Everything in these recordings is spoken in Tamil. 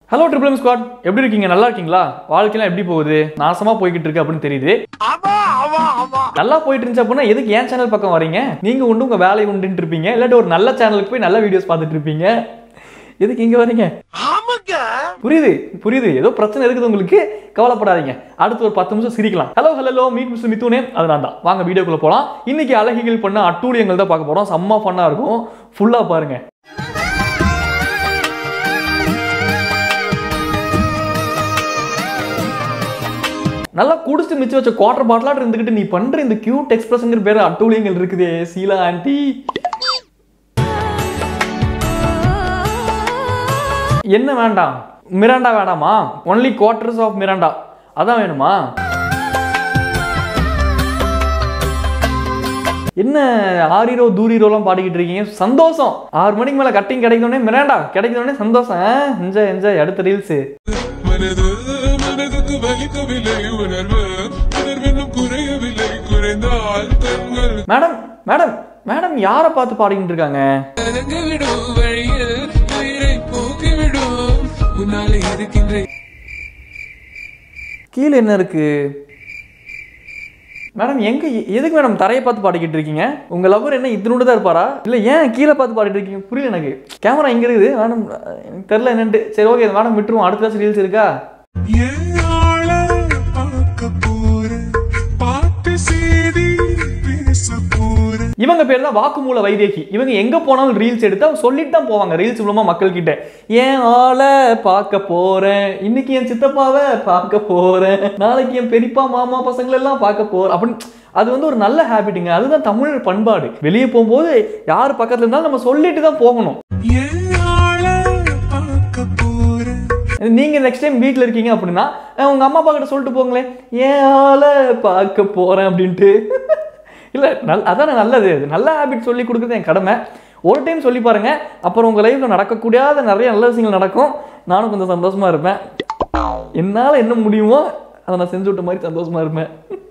ஹலோ ட்ரிபிள் ஸ்குவாட் எப்படி இருக்கீங்க நல்லா இருக்கீங்களா வாழ்க்கையெல்லாம் எப்படி போகுது நாசமா போய்கிட்டு இருக்கு அப்படின்னு தெரியுது நல்லா போயிட்டு இருந்துச்சு அப்படின்னா எதுக்கு ஏன் சேனல் பக்கம் வரீங்க நீங்க உண்டு உங்க வேலை உண்டுன்னு இருப்பீங்க இல்லாட்டி ஒரு நல்ல சேனலுக்கு போய் நல்ல வீடியோஸ் பார்த்துட்டு இருப்பீங்க எதுக்கு இங்க வரீங்க புரியுது புரியுது ஏதோ பிரச்சனை இருக்குது உங்களுக்கு கவலைப்படாதீங்க அடுத்து ஒரு பத்து நிமிஷம் சிரிக்கலாம் ஹலோ ஹலோ மீட் மிஸ் மித்துனே அது நான் தான் வாங்க வீடியோக்குள்ள போலாம் இன்னைக்கு அழகிகள் பண்ண அட்டூழியங்கள் தான் பார்க்க போறோம் செம்ம ஃபன்னா இருக்கும் ஃபுல்லா பாருங்க நல்லா குடிச்சு மிச்சம் வச்ச குவார்டர் பாட்டிலாட்டு இருந்துகிட்டு நீ பண்ற இந்த கியூட் எக்ஸ்பிரஷன்ங்கிற பேர் அட்டூழியங்கள் இருக்குதே சீலா ஆண்டி என்ன வேண்டாம் மிராண்டா வேண்டாமா ஒன்லி குவார்டர்ஸ் ஆஃப் மிராண்டா அதான் வேணுமா என்ன ஆரிரோ தூரிரோலாம் பாடிக்கிட்டு இருக்கீங்க சந்தோஷம் ஆறு மணிக்கு மேல கட்டிங் கிடைக்கணுன்னே மிராண்டா கிடைக்கணுன்னே சந்தோஷம் என்ஜாய் என்ஜாய் அடுத்த ரீல்ஸ் மனது மனதுக்கு வலிக்கவில்லை உணர்வு உணர்வென்னும் குறையவில்லை குறைந்தால் கண்கள் மேடம் மேடம் மேடம் யாரை பார்த்து பாடிக்கிட்டு இருக்காங்க கலங்க விடும் வழியில் உயிரை போக்கி விடும் உன்னாலே இருக்கின்ற கீழே என்ன இருக்கு மேடம் எங்க எதுக்கு மேடம் தரையை பார்த்து பாடிக்கிட்டு இருக்கீங்க உங்க லவ்வர் என்ன இத்தினோடு தான் இருப்பாரா இல்ல ஏன் கீழே பார்த்து பாடிட்டு இருக்கீங்க புரியல எனக்கு கேமரா எங்க இருக்குது மேடம் எனக்கு தெரியல என்னன்ட்டு சரி ஓகே மேடம் விட்டுருவோம் அடுத்த ரீல்ஸ் இருக்கா என் ஆள பார்க்க போறேன் பாட்டு செய்தி பேச போறேன் இவங்க பேர் தான் வாக்குமூல வைதேகி இவங்க எங்க போனாலும் ரீல்ஸ் எடுத்து அவங்க சொல்லிட்டு தான் போவாங்க ரீல்ஸ் மூலமா மக்கள் கிட்ட ஏன் ஆளை பார்க்க போறேன் இன்னைக்கு என் சித்தப்பாவை பார்க்க போறேன் நாளைக்கு என் பெரியப்பா மாமா பசங்களை எல்லாம் பார்க்க போறேன் அப்படின்னு அது வந்து ஒரு நல்ல ஹேபிட்டுங்க அதுதான் தமிழ் பண்பாடு வெளியே போகும்போது யார் பக்கத்துல இருந்தாலும் நம்ம சொல்லிட்டு தான் போகணும் என் ஆள பார்க்க போறேன் நீங்க நெக்ஸ்ட் டைம் வீட்டில் இருக்கீங்க அப்படின்னா அஹ் உங்க அம்மா அப்பா கிட்ட சொல்லிட்டு போங்களேன் ஏன் ஆளை பார்க்க போறேன் அப்படின்ட்டு இல்ல நல் அதானே நல்லது அது நல்ல ஹேபிட் சொல்லி கொடுக்குறது என் கடமை ஒரு டைம் சொல்லி பாருங்க அப்புறம் உங்க லைஃப்ல நடக்கக்கூடாத நிறைய நல்ல விஷயங்கள் நடக்கும் நானும் கொஞ்சம் சந்தோஷமா இருப்பேன் என்னால என்ன முடியுமோ அதை நான் செஞ்சு விட்ட மாதிரி சந்தோஷமா இருப்பேன்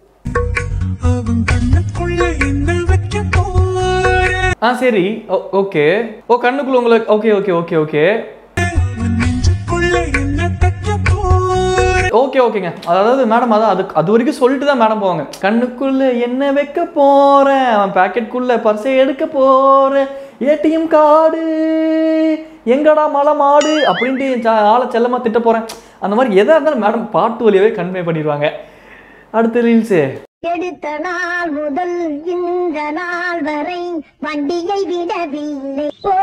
அவன் கண்ணுக்குள்ள என்ன வைக்க போறேன் ஆ சரி ஓகே ஓ கண்ணுக்குள்ள உங்களுக்கு ஓகே ஓகே ஓகே ஓகே அவன் நெஞ்சுக்குள்ள என்ன தைக்க போறேன் ஓகே ஓகேங்க அதாவது மேடம் அதான் அது அது வரைக்கும் சொல்லிட்டு தான் மேடம் போவாங்க கண்ணுக்குள்ள என்ன வைக்க போறேன் அவன் பாக்கெட்டுக்குள்ள பர்ஸை எடுக்க போறேன் ஏடிஎம் கார்டு எங்கடா மலை மாடு அப்படின்ட்டு என் சா- ஆளை செல்லமா திட்ட போறேன் அந்த மாதிரி எதா இருந்தாலும் மேடம் பாட்டு வழியாவே கன்வே பண்ணிடுவாங்க அடுத்த ரீல்ஸு எடுத்த நாள் முதல் இந்த நாள் வரை வண்டியை விடவில்லை ஓ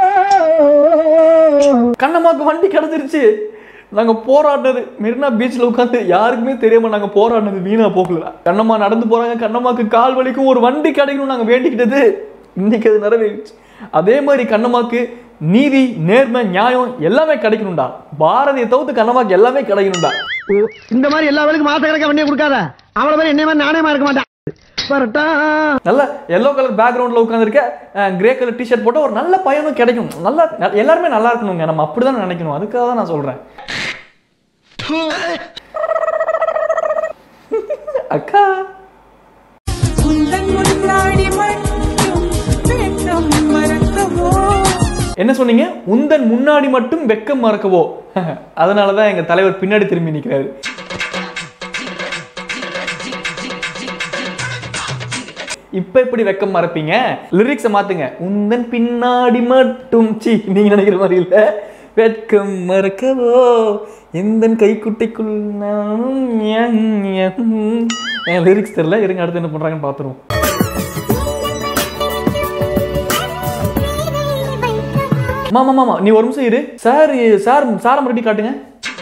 கண்ணம்மாக்கு வண்டி கிடச்சிருச்சு நாங்க போராடினது மெரினா பீச்ல உட்காந்து யாருக்குமே தெரியாம நாங்க போராடினது வீணா போகல கண்ணம்மா நடந்து போறாங்க கண்ணம்மாக்கு கால் வலிக்கும் ஒரு வண்டி கிடைக்கணும் நாங்க வேண்டிக்கிட்டது இன்னைக்கு அது நிறைவேறிச்சு அதே மாதிரி கண்ணம்மாக்கு நீதி நேர்மை நியாயம் எல்லாமே கிடைக்கணும்டா பாரதியை தவிர்த்து கண்ணம்மாக்கு எல்லாமே கிடைக்கணும்டா இந்த மாதிரி எல்லா வேலைக்கும் மாச கணக்கா வண்டியை கொடுக்காத அவளை மாதிரி என்ன மாதிரி நானே இருக்க மாட்டேன் வரட்டா நல்ல எல்லோ கலர் பேக்ரவுண்ட்ல உட்காந்துருக்க கிரே கலர் டிஷர்ட் போட்ட ஒரு நல்ல பையனும் கிடைக்கும் நல்லா எல்லாருமே நல்லா இருக்கணுங்க நம்ம அப்படிதான் நினைக்கணும் அதுக்காக தான் நான் சொல்றேன் அக்கா உந்தன் முன்னாடி மட்டும் வெட்கம் மறக்கவோ என்ன சொன்னீங்க உந்தன் முன்னாடி மட்டும் வெக்கம் மறக்கவோ அதனால தான் எங்க தலைவர் பின்னாடி திரும்பி நிக்கிறாரு இப்ப எப்படி வெக்கம் மறப்பீங்க லிரிக்ஸை மாத்துங்க உந்தன் பின்னாடி மட்டும் சி நீங்க நினைக்கிற மாதிரி இல்ல வெட்கம் மறக்கவோ எந்தன் கைக்குட்டைக்குள் லிரிக்ஸ் தெரியல இருங்க அடுத்து என்ன பண்றாங்கன்னு பாத்துருவோம் மாமா மாமா நீ ஒரு நிமிஷம் இரு சார் சார் சாரை மறுபடியும் காட்டுங்க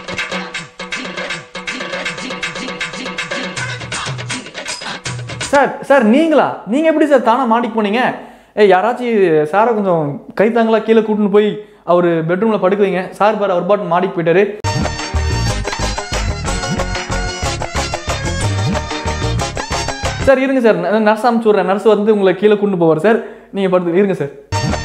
சார் சார் நீங்களா நீங்க எப்படி சார் தானா மாட்டிக்கு போனீங்க ஏய் யாராச்சும் சாரை கொஞ்சம் கைத்தாங்களா கீழே கூட்டின்னு போய் அவர் பெட்ரூம்ல படுக்க வைங்க சார் பாரு அவர் பாட்டு மாடிக்கு போயிட்டாரு சார் இருங்க சார் நர்ஸ் அனுப்பிச்சு விட்றேன் நர்ஸ் வந்து உங்களை கீழே கொண்டு போவார் சார் நீங்க படுத்து இருங்க சார்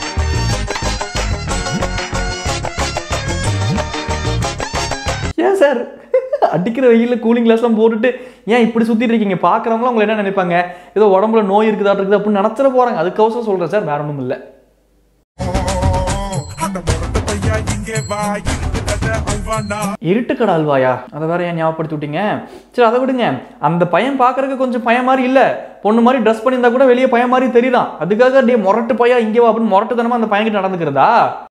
ஏன் சார் அடிக்கிற வெயில்ல கூலிங் கிளாஸ்லாம் போட்டுட்டு ஏன் இப்படி சுத்திட்டு இருக்கீங்க பார்க்குறவங்களும் உங்களை என்ன நினைப்பாங்க ஏதோ உடம்புல நோய் இருக்குதா இருக்குது அப்படின்னு நினச்சிட போறாங்க அதுக்கவசரம் சொல்றேன் சார் வேற ஒன்றும் இல்லை அந்த மரத்த பையா இங்கே வா இருக்குது கதை அல்வானா இருட்டுக்கடை அல்வாயா அதை வேற ஏன் ஞாபகப்படுத்தி விட்டீங்க சரி அதை விடுங்க அந்த பையன் பார்க்கறதுக்கு கொஞ்சம் பையன் மாதிரி இல்ல பொண்ணு மாதிரி ட்ரெஸ் பண்ணியிருந்தா கூட வெளியே பையன் மாதிரி தெரியுதான் அதுக்காக டே முரட்டு பையா இங்கே வா அப்படின்னு முரட்டுத்தனமா அந்த பையன்கிட்ட நடந்துக்கிறதா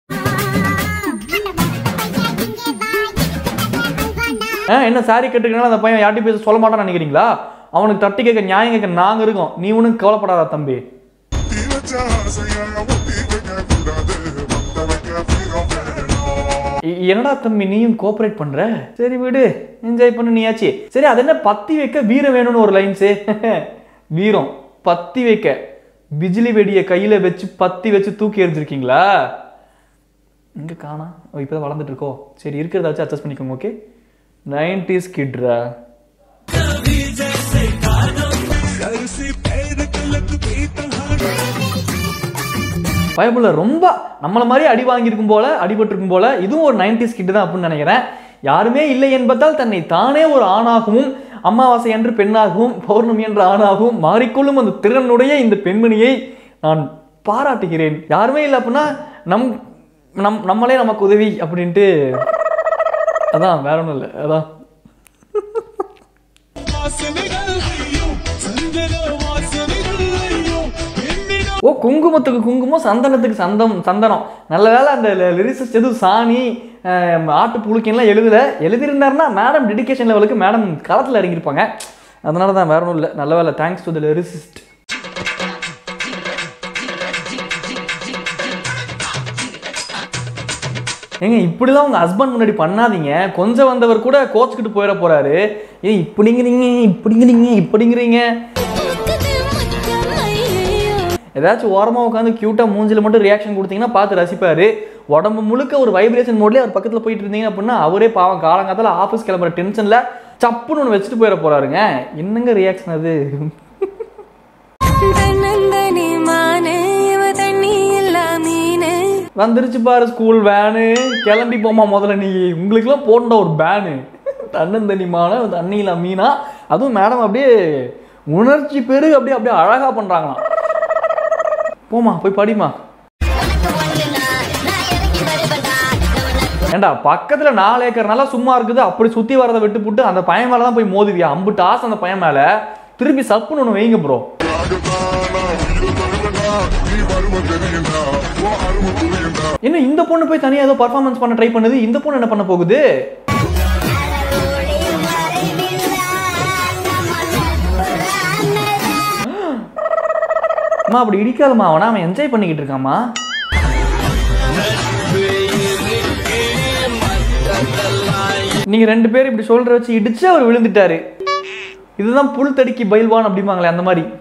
ஆ, என்ன சாரி கட்டுக்கனால அந்த பையன் யார்ட்டி பேச சொல்ல மாட்டான்னு நினைக்கிறீங்களா அவனுக்கு தட்டி கேட்க நியாயம் கேட்க நாங்க இருக்கோம் நீ ஒன்றும் கவலைப்படாத தம்பி தீரச்ச ஆசையா ஒட்டி வைக்க கூடாது மத்த வைக்க வீரம் வேணும் இ- என்னடா தம்பி நீயும் கோஆபரேட் பண்ற சரி விடு என்ஜாய் பண்ணு நீயாச்சு சரி அது என்ன பத்தி வைக்க வீரம் வேணும்னு ஒரு லைன்ஸு வீரம் பத்தி வைக்க பிஜிலி வெடியை கையில வச்சு பத்தி வச்சு தூக்கி எறிஞ்சிருக்கீங்களா இங்க காணா ஓ இப்பதான் வளர்ந்துட்டு இருக்கோ சரி இருக்கிறதாச்சும் அட்ஜஸ்ட் பண்ணிக்கோங்க ஓகே நைன்டிஸ் கிட்ரா அரிசி பேரு கலக்கு பீத்தஹாடு பயபுள்ள ரொம்ப நம்மள மாதிரி அடி வாங்கியிருக்கும் போல அடிபட்டிருக்கும் போல இதுவும் ஒரு நைன்டிஸ் கிட்டு தான் அப்படின்னு நினைக்கிறேன் யாருமே இல்லை என்பதால் தன்னை தானே ஒரு ஆணாகவும் அமாவாசை என்று பெண்ணாகவும் பௌர்ணமி என்ற ஆணாகவும் மாறிக்கொள்ளும் அந்த திறனுடைய இந்த பெண்மணியை நான் பாராட்டுகிறேன் யாருமே இல்லை அப்படின்னா நம் நம் நம்மளே நமக்கு உதவி அப்படின்ட்டு அதான் வேற ஒன்றும் இல்லை அதான் வாசனைகள் ஐயோ சந்தன வாசனைகள் ஐயோ என்னிடம் ஓ குங்குமத்துக்கு குங்குமம் சந்தனத்துக்கு சந்தம் சந்தனம் நல்ல வேளை அந்த லிரிசிஸ்ட் எதுவும் சாணி அஹ், ஆட்டு புழுக்கின்லாம் எழுதல எழுதியிருந்தாருன்னா மேடம் டெடிகேஷன் லெவலுக்கு மேடம் களத்தில் இறங்கியிருப்பாங்க அதனால தான் வேற ஒன்றும் இல்லை நல்ல வேலை தேங்க்ஸ் டு த லிரிசிஸ்ட் ஏங்க இப்படிலாம் உங்க ஹஸ்பண்ட் முன்னாடி பண்ணாதீங்க கொஞ்சம் வந்தவர் கூட கோச்சுக்கிட்டு போயிட போறாரு ஏன் இப்படிங்கிறீங்க இப்படிங்கிறீங்க இப்படிங்கிறீங்க ஏதாச்சும் ஓரமாக உட்காந்து க்யூட்டாக மூஞ்சில மட்டும் ரியாக்ஷன் கொடுத்தீங்கன்னா பார்த்து ரசிப்பாரு உடம்பு முழுக்க ஒரு வைப்ரேஷன் மோட்லேயே அவர் பக்கத்தில் போயிட்டு இருந்தீங்க அப்படின்னா அவரே பாவம் காலங்காத்தால ஆஃபீஸ் கிளம்புற டென்ஷனில் சப்புன்னு ஒன்று வச்சுட்டு போயிட போறாருங்க என்னங்க ரியாக்ஷன் அது தன்னந்தனி மானே இவ தண்ணி இல்லா மீனே வந்துருச்சு பாரு ஸ்கூல் வேனு கிளம்பி போமா முதல்ல நீ உங்களுக்குலாம் போடണ്ട ஒரு பேனு தன்னந்தனிமான தண்ணியில் மீனா அதுவும் மேடம் அப்படியே உணர்ச்சி பெருகு அப்படியே அப்படியே அழகா பண்றாங்களாம் போமா போய் படிமா ஏண்டா பக்கத்துல நாலு ஏக்கர் நல்லா சும்மா இருக்குது அப்படி சுத்தி வரதை விட்டு புட்டு அந்த பையன் மேல தான் போய் மோதுவியா அம்புட்டு ஆசை அந்த பையன் மேல திருப்பி சப்புன்னு ஒன்று வைங்க ப்ரோ நீ வருவ தெரியுண்டா ஓ அருமை புரியுண்டா என்ன இந்த பொண்ணு போய் தனியா ஏதோ பர்ஃபார்மன்ஸ் பண்ண ட்ரை பண்ணுது இந்த பொண்ணு என்ன பண்ண போகுது அம்மா அப்படி இடிக்காதம்மா அவனா அவன் என்ஜாய் பண்ணிக்கிட்டு இருக்காம்மா நீங்க ரெண்டு பேரும் இப்படி சொல்ற வச்சு இடிச்சு அவர் விழுந்துட்டாரு இதுதான் புல் தடுக்கி பயில்வான் அப்படிம்பாங்களே அந்த மாதிரி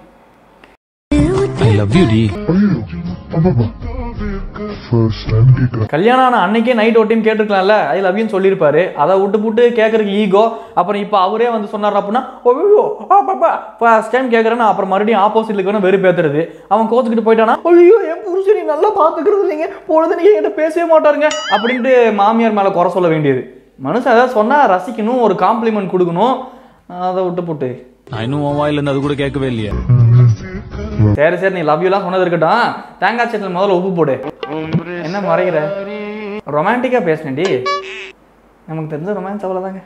கல்யாணம் ஆன அன்னைக்கே நைட் ஒரு டைம் கேட்டிருக்கலாம்ல ஐ லவ் யூன்னு சொல்லியிருப்பாரு அதை விட்டு புட்டு கேட்கறதுக்கு ஈகோ அப்புறம் இப்போ அவரே வந்து சொன்னார் அப்படின்னா ஐயோ பாப்பா ஃபர்ஸ்ட் டைம் கேட்குறேன்னா அப்புறம் மறுபடியும் ஆப்போசிட்ல வேணும் வெறும் பேத்துறது அவன் கோச்சுக்கிட்டு போயிட்டானா ஐயோ என் புருஷனை நல்லா பார்த்துக்கிறது இல்லைங்க பொழுது நீங்க என்கிட்ட பேசவே மாட்டாருங்க அப்படின்ட்டு மாமியார் மேலே குறை சொல்ல வேண்டியது மனுஷன் ஏதாவது சொன்னா ரசிக்கணும் ஒரு காம்ப்ளிமெண்ட் கொடுக்கணும் அதை விட்டு போட்டு நான் இன்னும் உன் வாயில இருந்து அது கூட கேட்கவே இல்லையே சரி சரி நீ லவ் யூலாம் சொன்னது இருக்கட்டும் தேங்காய் சட்னியில் முதல்ல உப்பு போடு என்ன மறைகிற ரொமான்டிக்காக பேசினேன்டி நமக்கு தெரிஞ்ச ரொமான்ஸ் அவ்வளோதாங்க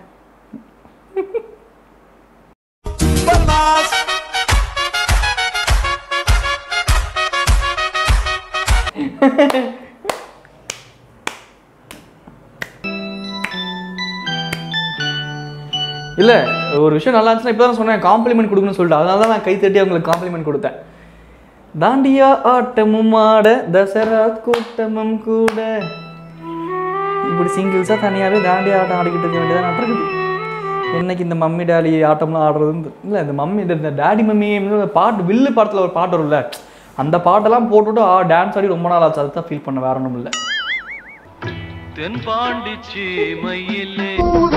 இல்லை ஒரு விஷயம் நல்லா இருந்துச்சுன்னா இப்போ தான் சொன்னேன் காம்ப்ளிமெண்ட் கொடுக்கணும்னு சொல்லிட்டு அதனால தான் நான் கை தட்டி அவங்களுக்கு காம்ப்ளிமெண்ட் கொடுத்தேன் தாண்டியா ஆட்டமும் ஆட தசரா கூட்டமும் கூட இப்படி சிங்கிள்ஸாக தனியாகவே தாண்டியா ஆட்டம் ஆடிக்கிட்டு இருக்க வேண்டியதான் நடக்குது என்னைக்கு இந்த மம்மி டாடி ஆட்டம்லாம் ஆடுறது இல்லை இந்த மம்மி இந்த இந்த டாடி மம்மி இந்த பாட்டு வில்லு படத்தில் ஒரு பாட்டு வரும்ல அந்த பாட்டெல்லாம் போட்டுவிட்டு ஆ டான்ஸ் ஆடி ரொம்ப நாள் ஆச்சு அதுதான் ஃபீல் பண்ண வேற ஒன்றும் இல்லை தென்பாண்டிச்சி மயிலே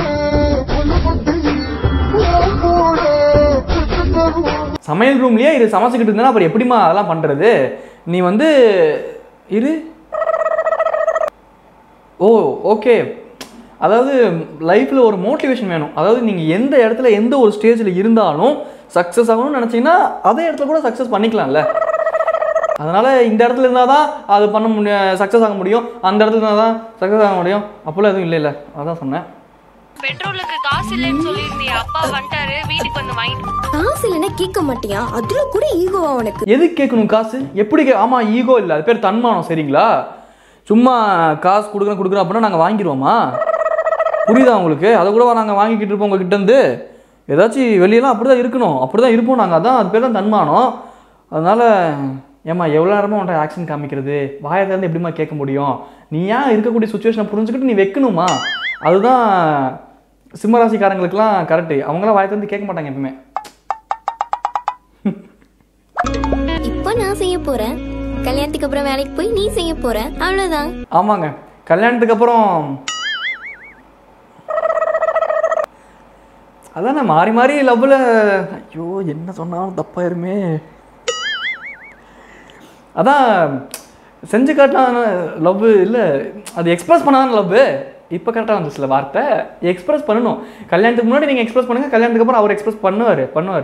சமையல் ரூம்லயே இது சமைச்சுக்கிட்டு இருந்தா அப்புறம் எப்படிம்மா அதெல்லாம் பண்றது நீ வந்து இரு ஓ ஓகே அதாவது லைஃப்பில் ஒரு மோட்டிவேஷன் வேணும் அதாவது நீங்கள் எந்த இடத்துல எந்த ஒரு ஸ்டேஜில் இருந்தாலும் சக்ஸஸ் ஆகணும்னு நினச்சிங்கன்னா அதே இடத்துல கூட சக்ஸஸ் பண்ணிக்கலாம்ல அதனால இந்த இடத்துல இருந்தால் தான் அது பண்ண முடியும் சக்ஸஸ் ஆக முடியும் அந்த இடத்துல இருந்தால் தான் சக்ஸஸ் ஆக முடியும் அப்போல்லாம் எதுவும் இல்லை இல்லை அதான் சொன்னேன் பெட்ரோலுக்கு காசு இல்லைன்னு சொல்லியிருந்தியா அப்பா வந்துட்டாரு வீட்டுக்கு வந்து வாங்கிட்டு காசு இல்லைன்னா கேட்க மாட்டியா அதுல கூட ஈகோவா உனக்கு எதுக்கு கேட்கணும் காசு எப்படி கே ஆமாம் ஈகோ இல்லை அது பேர் தன்மானம் சரிங்களா சும்மா காசு கொடுக்குறோம் கொடுக்குறோம் அப்படின்னா நாங்கள் வாங்கிடுவோமா புரியுதா உங்களுக்கு அதை கூட நாங்கள் வாங்கிக்கிட்டு இருப்போம் உங்ககிட்ட இருந்து ஏதாச்சும் வெளியெல்லாம் அப்படி தான் இருக்கணும் அப்படி தான் இருப்போம் நாங்கள் அதான் அது பேர் தான் தன்மானம் அதனால் ஏம்மா எவ்வளோ நேரமாக உன்ட்ட ஆக்ஷன் காமிக்கிறது வாயை திறந்து எப்படிம்மா கேட்க முடியும் நீ ஏன் இருக்கக்கூடிய சுச்சுவேஷனை புரிஞ்சுக்கிட்டு நீ வைக்கணுமா அதுதான் சிம்மராசிக்காரங்களுக்குலாம் கரெக்டு அவங்களாம் வாயை திறந்து கேட்க மாட்டாங்க எப்பவுமே இப்போ நான் செய்ய போறேன் கல்யாணத்துக்கு அப்புறம் வேலைக்கு போய் நீ செய்ய போற அவ்வளவுதான் ஆமாங்க கல்யாணத்துக்கு அப்புறம் அதானே மாறி மாறி லவ்வில் ஐயோ என்ன சொன்னாலும் தப்பாயிருமே அதான் செஞ்சு காட்டான லவ் இல்லை அது எக்ஸ்பிரஸ் பண்ணாதான லவ் இப்போ கரெக்டாக வந்து சில வார்த்தை எக்ஸ்பிரஸ் பண்ணணும் கல்யாணத்துக்கு முன்னாடி நீங்கள் எக்ஸ்பிரஸ் பண்ணுங்க கல்யாணத்துக்கு அப்புறம் அவர் எக்ஸ்பிரஸ் பண்ணுவார் பண்ணுவார்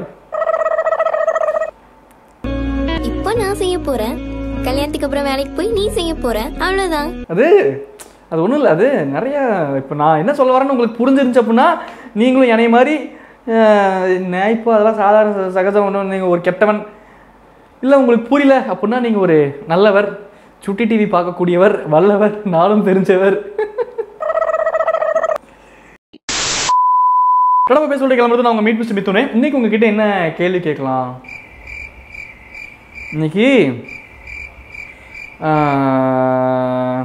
இப்போ நான் செய்ய போறேன் கல்யாணத்துக்கு அப்புறம் வேலைக்கு போய் நீ செய்ய போற அவ்வளவுதான் அது அது ஒன்றும் இல்லை அது நிறைய இப்போ நான் என்ன சொல்ல வரேன்னு உங்களுக்கு புரிஞ்சிருந்துச்சு அப்படின்னா நீங்களும் என்னை மாதிரி அஹ், நான் இப்போ அதெல்லாம் சாதாரண ச- சகஜம் ஒன்றும் நீங்கள் ஒரு கெட்டவன் இல்லை உங்களுக்கு புரியல அப்படின்னா நீங்கள் ஒரு நல்லவர் சுட்டி டிவி பார்க்கக்கூடியவர் வல்லவர் நாளும் தெரிஞ்சவர் கடமை பேச சொல்லி கிளம்புறது நான் உங்கள் மீட் மிஸ்டர் மித்துனே இன்னைக்கு உங்ககிட்ட என்ன கேள்வி கேட்கலாம் இன்னைக்கு ஆஹ்,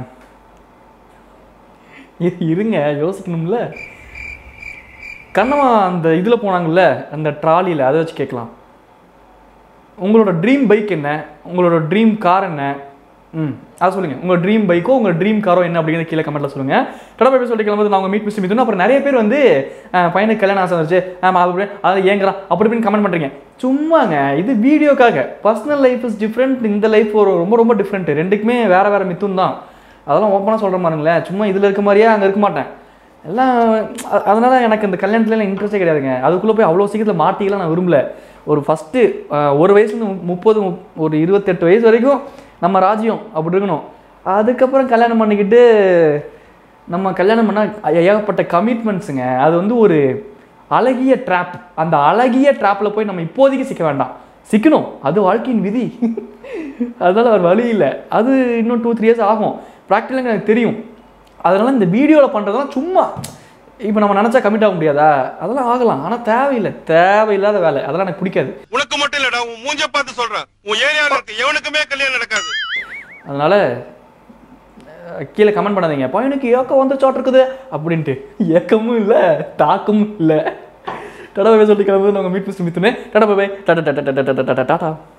இரு- இருங்க யோசிக்கணும்ல கண்ணம்மா அந்த இதில் போனாங்கல்ல அந்த ட்ராலியில் அதை வச்சு கேட்கலாம் உங்களோட ட்ரீம் பைக் என்ன உங்களோட ட்ரீம் கார் என்ன ம் அதை சொல்லுங்க உங்க ட்ரீம் பைக்கோ உங்க ட்ரீம் காரோ என்ன அப்படிங்கிறத கீழே கமெண்ட்ல சொல்லுங்க கடை போய் சொல்லி கிளம்புறது நான் உங்க மீட் மிஸ் மிதுன்னு அப்புறம் நிறைய பேர் வந்து அஹ், பையனுக்கு கல்யாணம் ஆசை வந்துச்சு ஆமா அப்படி அதை ஏங்குறான் அப்படி இப்படின்னு கமெண்ட் பண்றீங்க சும்மாங்க இது வீடியோக்காக பர்சனல் லைஃப் இஸ் டிஃப்ரெண்ட் இந்த லைஃப் ஒரு ரொம்ப ரொம்ப டிஃப்ரெண்ட் ரெண்டுக்குமே வேற வேற மித்துன் தான் அதெல்லாம் ஓப்பனாக சொல்கிற மாதிரிங்களேன் சும்மா இதில் இருக்க மாதிரியே அங்கே இருக்க மாட்டேன் எல்லாம் அ- அதனால எனக்கு இந்த கல்யாணத்துல இன்ட்ரெஸ்டே கிடையாதுங்க அதுக்குள்ளே போய் அவ்வளோ சீக்கிரத்தில் மாட்டிக்கலாம் நான் விரும்பல ஒரு ஃபஸ்ட்டு ஒரு வயசுலேருந்து முப்பது முப்- ஒரு இருபத்தெட்டு வயசு வரைக்கும் நம்ம ராஜ்யம் அப்படி இருக்கணும் அதுக்கப்புறம் கல்யாணம் பண்ணிக்கிட்டு நம்ம கல்யாணம் பண்ணால் ஏகப்பட்ட கமிட்மெண்ட்ஸுங்க அது வந்து ஒரு அழகிய ட்ராப் அந்த அழகிய ட்ராப்பில் போய் நம்ம இப்போதைக்கு சிக்க வேண்டாம் சிக்கணும் அது வாழ்க்கையின் விதி அதனால ஒரு வழி இல்லை அது இன்னும் டூ த்ரீ இயர்ஸ் ஆகும் ப்ராக்டிக்கலாக எனக்கு தெரியும் அதனால இந்த வீடியோவில் பண்ணுறதெல்லாம் சும்மா இப்போ நம்ம நினச்சா கமிட் ஆக முடியாதா அதெல்லாம் ஆகலாம் ஆனால் தேவையில்லை தேவையில்லாத வேலை அதெல்லாம் எனக்கு பிடிக்காது உனக்கு மட்டும் இல்லடா உன் மூஞ்ச பார்த்து சொல்றேன் உன் ஏரியால இருக்க எவனுக்குமே கல்யாணம் நடக்காது அதனால அஹ், கீழே கமெண்ட் பண்ணாதீங்க பையனுக்கு ஏக்கம் வந்துச்சாட்டு இருக்குது அப்படின்ட்டு ஏக்கமும் இல்லை தாக்கமும் இல்லை டடா பை சொல்லி கிளம்புது நாங்கள் மீட் மிஸ் மித்துனே tata bye tata tata tata tata Tata